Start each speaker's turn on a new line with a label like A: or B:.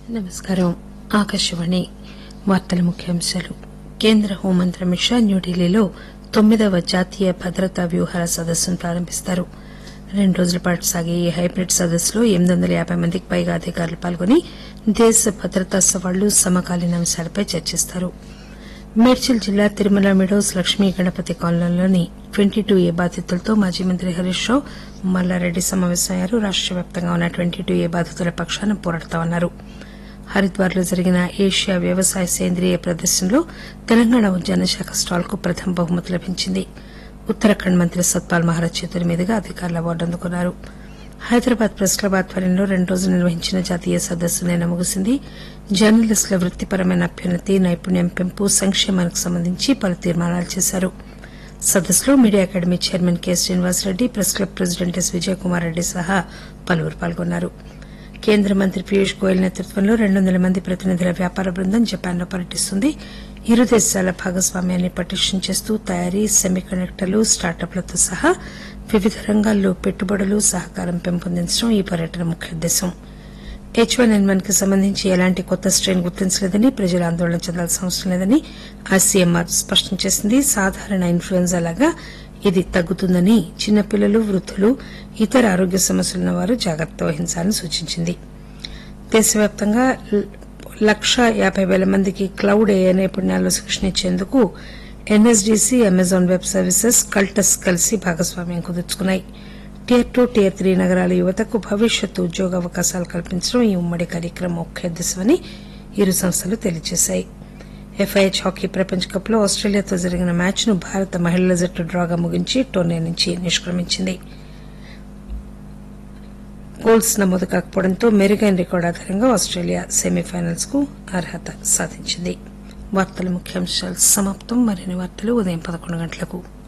A: నమస్కారం ఆకాశవాణి వార్తల ముఖ్యాంశాలు కేంద్ర హోంమంత్రి అమిత్ షా న్యూఢిల్లీలో తొమ్మిదవ జాతీయ భద్రతా వ్యూహాల సదస్సును ప్రారంభిస్తారు రెండు రోజుల పాటు సాగే ఈ హైబ్రిడ్ సదస్సులో ఎనిమిది వందల యాబై మందికి పైగా అధికారులు పాల్గొని దేశ భద్రతా సవాళ్లు సమకాలీన అంశాలపై చర్చిస్తారు మేడ్చల్ జిల్లా తిరుమల మిడోస్ లక్ష్మీ గణపతి కాలనీలోని ట్వంటీ టూ ఏ బాధితులతో మాజీ మంత్రి హరీష్ రావు మల్లారెడ్డి సమావేశమయ్యారు రాష్ట వ్యాప్తంగా ఉన్న ట్వంటీ టూ ఏ బాధితుల పక్షాన పోరాడతామన్నారు హరిద్వార్ లో జరిగిన ఏషియా వ్యవసాయ సేంద్రియ ప్రదర్శనలో తెలంగాణ ఉద్యాన శాఖ స్టాల్ కు ప్రథమ బహుమతి లభించింది ఉత్తరాఖండ్ మంత్రి సత్పాల్ మహారాజ్ చేతుల మీదుగా అధికారులు అవార్డు అందుకున్నారు హైదరాబాద్ ప్రెస్ క్లబ్ ఆధ్వర్యంలో రెండు రోజులు నిర్వహించిన జాతీయ సదస్సు నిన్న ముగిసింది జర్నలిస్టుల వృత్తిపరమైన అభ్యున్నతి నైపుణ్యం పెంపు సంక్షేమానికి సంబంధించి పలు తీర్మానాలు చేశారు సదస్సులో media academy chairman K Srinivasa Reddy press club president S Vijayakumar Reddy సహా పలువురు పాల్గొన్నారు కేంద్ర మంత్రి పీయూష్ గోయల్ నేతృత్వంలో రెండు వందల మంది ప్రతినిధుల వ్యాపార బృందం జపాన్లో పర్యటిస్తుంది ఇరు దేశాల భాగస్వామ్యాన్ని పటిష్టం చేస్తూ తయారీ సెమీ కండక్టర్లు స్టార్టప్లతో సహా వివిధ రంగాల్లో పెట్టుబడులు సహకారం పెంపొందించడం ఈ పర్యటన ముఖ్య ఉద్దేశం హెచ్ వన్ ఎన్ వన్ కి సంబంధించి ఎలాంటి కొత్త స్ట్రెయిన్ గుర్తించలేదని ప్రజలు ఆందోళన చెందాల్సిన అవసరం లేదని ఐసీఎంఆర్ స్పష్టం చేసింది సాధారణ ఇన్ఫ్లుయెంజా లాగా ఇది తగ్గుతుందని చిన్నపిల్లలు వృద్దులు ఇతర ఆరోగ్య సమస్యలున్న వారు జాగ్రత్త వహించాలని సూచించింది దేశవ్యాప్తంగా లక్ష యాబై పేల మందికి క్లౌడ్ ఏఐ నైపుణ్యాల్లో శిక్షణ ఇచ్చేందుకు ఎన్ఎస్డీసీ అమెజాన్ వెబ్ సర్వీసెస్ కల్టస్ కలిసి భాగస్వామ్యం కుదుర్చుకున్నాయి టియర్ టూ టియర్ త్రీ నగరాల యువతకు భవిష్యత్తు ఉద్యోగ అవకాశాలు కల్పించడం ఈ ఉమ్మడి కార్యక్రమం ముఖ్య ఉద్దేశమని ఇరు సంస్థలు తెలియజేశాయి ఎఫ్ఐహెచ్ హాకీ ప్రపంచ కప్ లో ఆస్టేలియాతో జరిగిన మ్యాచ్ ను భారత మహిళల జట్టు డ్రాగా ముగించి టోర్నీ నుంచి నిష్క్రమించింది గోల్స్ నమోదు కాకపోవడంతో మెరుగైన రికార్డు ఆధారంగా ఆస్టేలియా సెమీఫైనల్స్ కు అర్హత సాధించింది వార్తల ముఖ్యాంశాలు సమాప్తం మరిన్ని వార్తలు ఉదయం పదకొండు గంటలకు